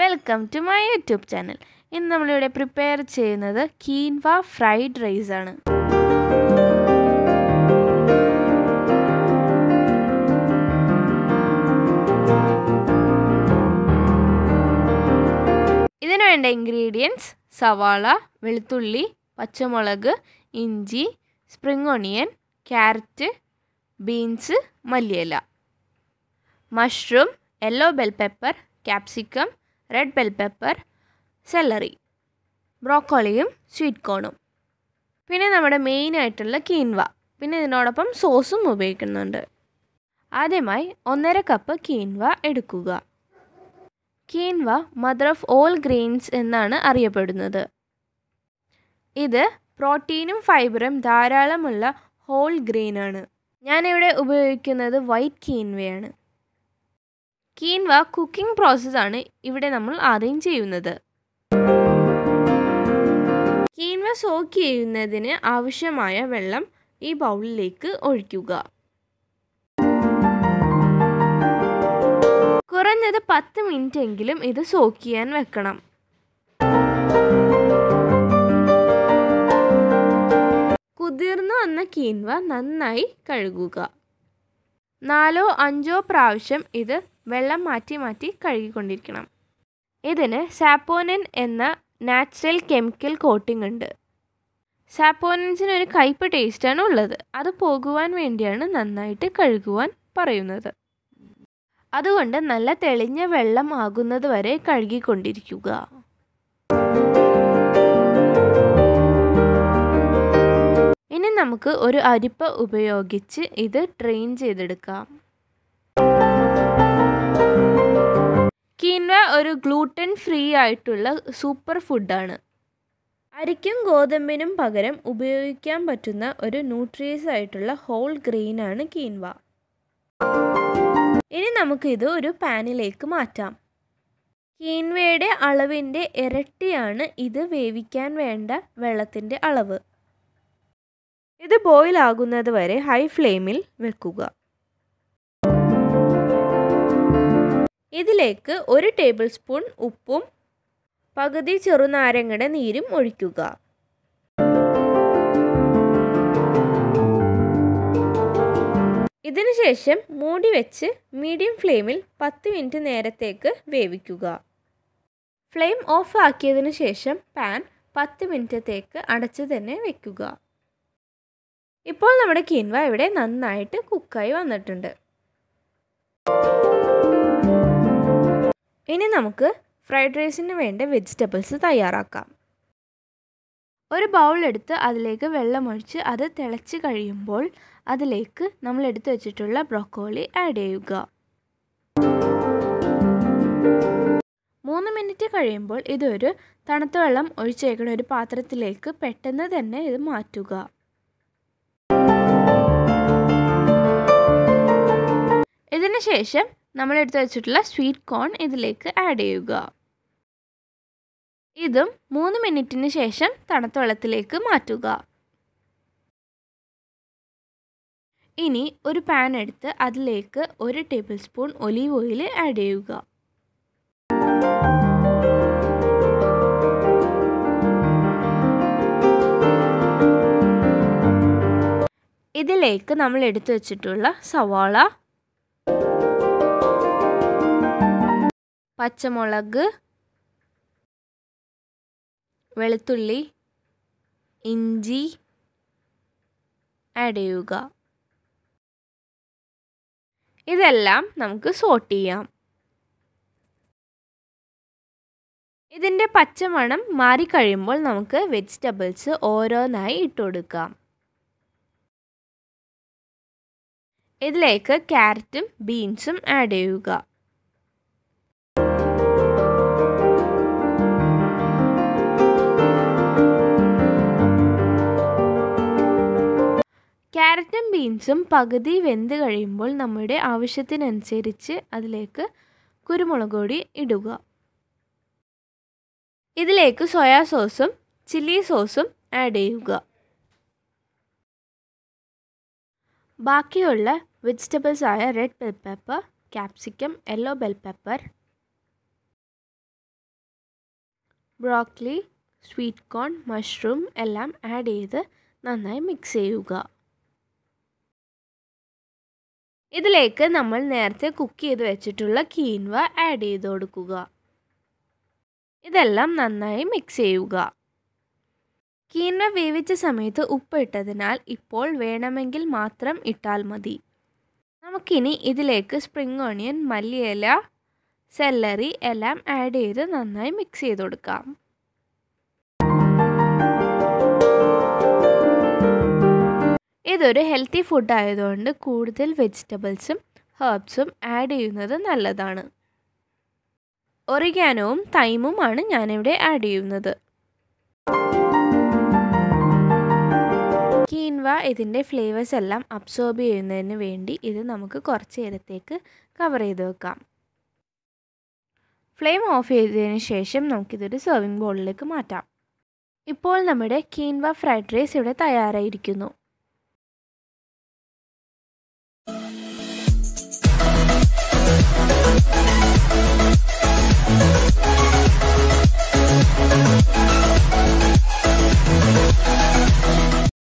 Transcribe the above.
welcome to my YouTube channel ഇന്ന് നമ്മളിവിടെ prepare ചെയ്യുന്നത് കീൻവ ഫ്രൈഡ് റൈസ് ആണ് ഇതിനു വേണ്ട ഇൻഗ്രീഡിയൻസ് സവാള വെളുത്തുള്ളി പച്ചമുളക് ഇഞ്ചി സ്പ്രിംഗ് ഒണിയൻ ക്യാരറ്റ് ബീൻസ് മല്ലിയില mushroom yellow bell pepper capsicum red bell pepper celery ബ്രോക്കോളിയും സ്വീറ്റ് കോണും പിന്നെ നമ്മുടെ മെയിൻ ആയിട്ടുള്ള കീൻവ പിന്നെ ഇതിനോടൊപ്പം സോസും ഉപയോഗിക്കുന്നുണ്ട് ആദ്യമായി ഒന്നര കപ്പ് കീൻവ എടുക്കുക quinoa mother of all grains എന്നാണ് അറിയപ്പെടുന്നത് ഇത് പ്രോട്ടീനും ഫൈബറും ധാരാളമുള്ള ഹോൾ ഗ്രെയിൻ ആണ് ഞാനിവിടെ ഉപയോഗിക്കുന്നത് വൈറ്റ് കീൻവയാണ് കീൻവ കുക്കിംഗ് പ്രോസസ്സാണ് ഇവിടെ നമ്മൾ ആദ്യം ചെയ്യുന്നത് കീൻവ സോക്ക് ചെയ്യുന്നതിന് ആവശ്യമായ വെള്ളം ഈ ബൗളിലേക്ക് ഒഴിക്കുക കുറഞ്ഞത് പത്ത് മിനിറ്റ് എങ്കിലും ഇത് സോക്ക് ചെയ്യാൻ വെക്കണം കുതിർന്നു വന്ന കീൻവ നന്നായി കഴുകുക നാലോ അഞ്ചോ പ്രാവശ്യം ഇത് വെള്ളം മാറ്റി മാറ്റി കഴുകിക്കൊണ്ടിരിക്കണം ഇതിന് സാപ്പോനൻ എന്ന നാച്ചുറൽ കെമിക്കൽ കോട്ടിംഗ് ഉണ്ട് സാപ്പോനൻസിന് ഒരു കയ്പ് ടേസ്റ്റാണ് ഉള്ളത് അത് പോകുവാൻ വേണ്ടിയാണ് നന്നായിട്ട് കഴുകുവാൻ പറയുന്നത് അതുകൊണ്ട് നല്ല തെളിഞ്ഞ വെള്ളം ആകുന്നത് വരെ കഴുകിക്കൊണ്ടിരിക്കുക ഇനി നമുക്ക് ഒരു അരിപ്പ ഉപയോഗിച്ച് ഇത് ട്രെയിൻ ചെയ്തെടുക്കാം കീൻവ ഒരു ഗ്ലൂട്ടൻ ഫ്രീ ആയിട്ടുള്ള സൂപ്പർ ഫുഡാണ് അരിക്കും ഗോതമ്പിനും പകരം ഉപയോഗിക്കാൻ പറ്റുന്ന ഒരു ന്യൂട്രിയസ് ആയിട്ടുള്ള ഹോൾ ഗ്രെയിൻ ആണ് കീൻവ ഇനി നമുക്കിത് ഒരു പാനിലേക്ക് മാറ്റാം കീൻവയുടെ അളവിൻ്റെ ഇരട്ടിയാണ് ഇത് വേവിക്കാൻ വേണ്ട വെള്ളത്തിൻ്റെ അളവ് ഇത് ബോയിൽ ആകുന്നത് വരെ ഹൈ ഫ്ലെയിമിൽ വെക്കുക ഇതിലേക്ക് ഒരു ടേബിൾ സ്പൂൺ ഉപ്പും പകുതി ചെറുനാരങ്ങയുടെ നീരും ഒഴിക്കുക ഇതിനുശേഷം മൂടി വെച്ച് മീഡിയം ഫ്ലെയിമിൽ പത്ത് മിനിറ്റ് നേരത്തേക്ക് വേവിക്കുക ഫ്ലെയിം ഓഫ് ആക്കിയതിനു ശേഷം പാൻ പത്ത് മിനിറ്റത്തേക്ക് അടച്ചു തന്നെ വെക്കുക ഇപ്പോൾ നമ്മുടെ കിൻവ ഇവിടെ നന്നായിട്ട് കുക്കായി വന്നിട്ടുണ്ട് ഇനി നമുക്ക് ഫ്രൈഡ് റൈസിന് വേണ്ട വെജിറ്റബിൾസ് തയ്യാറാക്കാം ഒരു ബൗൾ എടുത്ത് അതിലേക്ക് വെള്ളമൊഴിച്ച് അത് തിളച്ച് കഴിയുമ്പോൾ അതിലേക്ക് നമ്മൾ എടുത്തു വെച്ചിട്ടുള്ള ബ്രോക്കോളി ആഡ് ചെയ്യുക മൂന്ന് മിനിറ്റ് കഴിയുമ്പോൾ ഇതൊരു തണുത്ത വെള്ളം ഒഴിച്ചേക്കുന്ന ഒരു പാത്രത്തിലേക്ക് പെട്ടെന്ന് തന്നെ ഇത് മാറ്റുക ഇതിന് ശേഷം നമ്മൾ എടുത്തു വെച്ചിട്ടുള്ള സ്വീറ്റ് കോൺ ഇതിലേക്ക് ആഡ് ചെയ്യുക ഇതും മൂന്ന് മിനിറ്റിന് ശേഷം തണുത്ത വെള്ളത്തിലേക്ക് മാറ്റുക ഇനി ഒരു പാൻ എടുത്ത് അതിലേക്ക് ഒരു tablespoon olive oil add ചെയ്യുക ഇതിലേക്ക് നമ്മൾ എടുത്തു വെച്ചിട്ടുള്ള സവാള പച്ചമുളക് വെളുത്തുള്ളി ഇഞ്ചി ആഡ് ചെയ്യുക ഇതെല്ലാം നമുക്ക് സോട്ട് ചെയ്യാം ഇതിൻ്റെ പച്ചമണം മാറിക്കഴിയുമ്പോൾ നമുക്ക് വെജിറ്റബിൾസ് ഓരോന്നായി ഇട്ട് കൊടുക്കാം ഇതിലേക്ക് ക്യാരറ്റും ബീൻസും ആഡ് ചെയ്യുക ക്യാരറ്റും ബീൻസും പകുതി വെന്ത് കഴിയുമ്പോൾ നമ്മുടെ ആവശ്യത്തിനനുസരിച്ച് അതിലേക്ക് കുരുമുളക് പൊടി ഇടുക ഇതിലേക്ക് സോയാ സോസും ചില്ലി സോസും ആഡ് ചെയ്യുക ബാക്കിയുള്ള വെജിറ്റബിൾസ് ആയ red bell pepper capsicum yellow bell pepper broccoli sweet corn mushroom എല്ലാം ആഡ് ചെയ്ത് നന്നായി മിക്സ് ചെയ്യുക ഇതിലേക്ക് നമ്മൾ നേരത്തെ കുക്ക് ചെയ്ത് വെച്ചിട്ടുള്ള കീൻവ ആഡ് ചെയ്ത് കൊടുക്കുക ഇതെല്ലാം നന്നായി മിക്സ് ചെയ്യുക കീൻവ വേവിച്ച സമയത്ത് ഉപ്പ് ഇട്ടതിനാൽ ഇപ്പോൾ വേണമെങ്കിൽ മാത്രം ഇട്ടാൽ മതി നമുക്കിനി ഇതിലേക്ക് സ്പ്രിംഗ് ഓണിയൻ മല്ലിയില സെല്ലറി എല്ലാം ആഡ് ചെയ്ത് നന്നായി മിക്സ് ചെയ്ത് കൊടുക്കാം ഇതൊരു ഹെൽത്തി ഫുഡ് ആയതുകൊണ്ട് കൂടുതൽ വെജിറ്റബിൾസും ഹെർബ്സും ആഡ് ചെയ്യുന്നത് നല്ലതാണ് ഒറിഗാനോവും തൈമുമാണ് ഞാനിവിടെ ആഡ് ചെയ്യുന്നത് കീൻവ ഇതിൻ്റെ ഫ്ലേവേഴ്സ് എല്ലാം അബ്സോർബ് ചെയ്യുന്നതിന് വേണ്ടി ഇത് നമുക്ക് കുറച്ച് നേരത്തേക്ക് കവർ ചെയ്ത് വെക്കാം ഫ്ലെയിം ഓഫ് ചെയ്തതിന് ശേഷം നമുക്കിതൊരു സെർവിങ് ബോളിലേക്ക് മാറ്റാം ഇപ്പോൾ നമ്മുടെ കീൻവ ഫ്രൈഡ് റൈസ് ഇവിടെ തയ്യാറായിരിക്കുന്നു